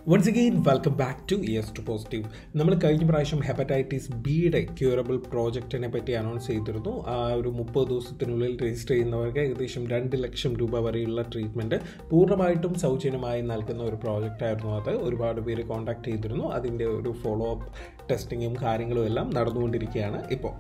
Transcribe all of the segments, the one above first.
once again welcome back to yes to positive നമ്മൾ കഴിഞ്ഞ പ്രാവശ്യം ഹെപ്പറ്റൈറ്റിസ് ബിയുടെ ക്യൂറബിൾ പ്രോജക്റ്റിനെ പറ്റി അനൗൺസ് ചെയ്തിരുന്നു ആ ഒരു മുപ്പത് ദിവസത്തിനുള്ളിൽ രജിസ്റ്റർ ചെയ്യുന്നവർക്ക് ഏകദേശം രണ്ട് ലക്ഷം രൂപ വരെയുള്ള ട്രീറ്റ്മെൻറ്റ് പൂർണ്ണമായിട്ടും സൗജന്യമായി നൽകുന്ന ഒരു പ്രോജക്റ്റായിരുന്നു അത് ഒരുപാട് പേര് കോൺടാക്ട് ചെയ്തിരുന്നു അതിൻ്റെ ഒരു ഫോളോ അപ്പ് ടെസ്റ്റിങ്ങും കാര്യങ്ങളും എല്ലാം നടന്നുകൊണ്ടിരിക്കുകയാണ് ഇപ്പോൾ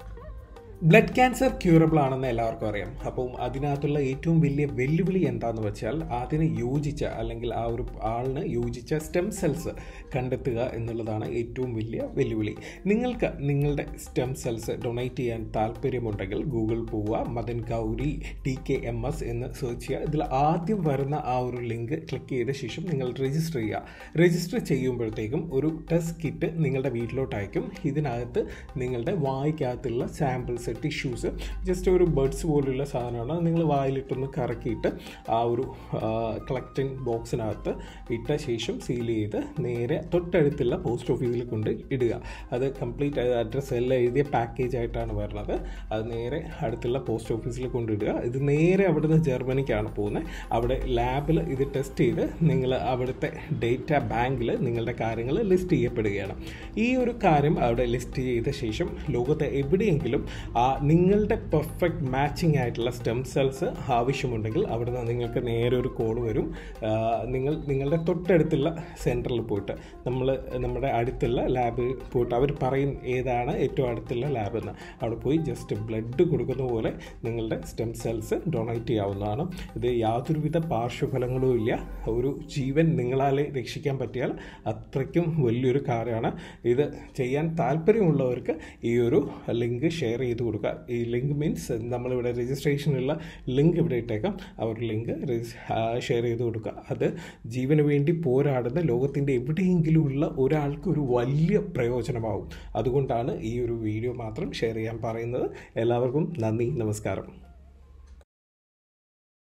ബ്ലഡ് ക്യാൻസർ ക്യൂറബിൾ ആണെന്ന് എല്ലാവർക്കും അറിയാം അപ്പം അതിനകത്തുള്ള ഏറ്റവും വലിയ വെല്ലുവിളി എന്താണെന്ന് വെച്ചാൽ അതിന് യോജിച്ച അല്ലെങ്കിൽ ആ ഒരു ആളിന് യോജിച്ച സ്റ്റെം സെൽസ് കണ്ടെത്തുക എന്നുള്ളതാണ് ഏറ്റവും വലിയ വെല്ലുവിളി നിങ്ങൾക്ക് നിങ്ങളുടെ സ്റ്റെം സെൽസ് ഡൊണേറ്റ് ചെയ്യാൻ താല്പര്യമുണ്ടെങ്കിൽ ഗൂഗിൾ പോവുക Madan Gauri T K M S എന്ന് സെർച്ച് ചെയ്യുക ഇതിൽ ആദ്യം വരുന്ന ആ ഒരു ലിങ്ക് ക്ലിക്ക് ചെയ്ത ശേഷം നിങ്ങൾ രജിസ്റ്റർ ചെയ്യുക രജിസ്റ്റർ ചെയ്യുമ്പോഴത്തേക്കും ഒരു ടെസ്റ്റ് കിറ്റ് നിങ്ങളുടെ വീട്ടിലോട്ട് അയക്കും ഇതിനകത്ത് നിങ്ങളുടെ വായിക്കകത്തുള്ള സാമ്പിൾസ് ടിഷ്യൂസ് ജസ്റ്റ് ഒരു ബഡ്സ് പോലുള്ള സാധനമാണ് അത് നിങ്ങൾ വായിലിട്ടൊന്ന് കറക്കിയിട്ട് ആ ഒരു കളക്റ്റിംഗ് ബോക്സിനകത്ത് ഇട്ട ശേഷം സീൽ ചെയ്ത് നേരെ തൊട്ടടുത്തുള്ള പോസ്റ്റ് ഓഫീസിൽ കൊണ്ട് ഇടുക അത് കംപ്ലീറ്റ് അഡ്രസ്സ് എല്ലാം എഴുതിയ പാക്കേജ് ആയിട്ടാണ് വരുന്നത് അത് നേരെ അടുത്തുള്ള പോസ്റ്റ് ഓഫീസിൽ കൊണ്ടിടുക ഇത് നേരെ അവിടുന്ന് ജർമ്മനിക്കാണ് പോകുന്നത് അവിടെ ലാബിൽ ഇത് ടെസ്റ്റ് ചെയ്ത് നിങ്ങൾ അവിടുത്തെ ഡേറ്റ ബാങ്കിൽ നിങ്ങളുടെ കാര്യങ്ങൾ ലിസ്റ്റ് ചെയ്യപ്പെടുകയാണ് ഈ ഒരു കാര്യം അവിടെ ലിസ്റ്റ് ചെയ്ത ശേഷം ലോകത്തെ എവിടെയെങ്കിലും ആ നിങ്ങളുടെ പെർഫെക്റ്റ് മാച്ചിങ് ആയിട്ടുള്ള സ്റ്റെം സെൽസ് ആവശ്യമുണ്ടെങ്കിൽ അവിടെ നിന്ന് നിങ്ങൾക്ക് നേരെ ഒരു കോൾ വരും നിങ്ങൾ നിങ്ങളുടെ തൊട്ടടുത്തുള്ള സെൻറ്ററിൽ പോയിട്ട് നമ്മൾ നമ്മുടെ അടുത്തുള്ള ലാബിൽ പോയിട്ട് അവർ പറയും ഏതാണ് ഏറ്റവും അടുത്തുള്ള ലാബ് എന്ന് അവിടെ പോയി ജസ്റ്റ് ബ്ലഡ് കൊടുക്കുന്ന പോലെ നിങ്ങളുടെ സ്റ്റെം സെൽസ് ഡൊണേറ്റ് ചെയ്യാവുന്നതാണ് ഇത് യാതൊരുവിധ പാർശ്വഫലങ്ങളും ഇല്ല ഒരു ജീവൻ നിങ്ങളാലെ രക്ഷിക്കാൻ പറ്റിയാൽ അത്രയ്ക്കും വലിയൊരു കാര്യമാണ് ഇത് ചെയ്യാൻ താല്പര്യമുള്ളവർക്ക് ഈ ഒരു ലിങ്ക് ഷെയർ ചെയ്ത് കൊടുക്കുക ഈ ലിങ്ക് മീൻസ് നമ്മളിവിടെ രജിസ്ട്രേഷനുള്ള ലിങ്ക് ഇവിടെ ഇട്ടേക്കാം ആ ഒരു ലിങ്ക് ഷെയർ ചെയ്ത് കൊടുക്കുക അത് ജീവന് വേണ്ടി പോരാടുന്ന ലോകത്തിൻ്റെ എവിടെയെങ്കിലും ഉള്ള ഒരാൾക്ക് ഒരു വലിയ പ്രയോജനമാവും അതുകൊണ്ടാണ് ഈ ഒരു വീഡിയോ മാത്രം ഷെയർ ചെയ്യാൻ പറയുന്നത് എല്ലാവർക്കും നന്ദി നമസ്കാരം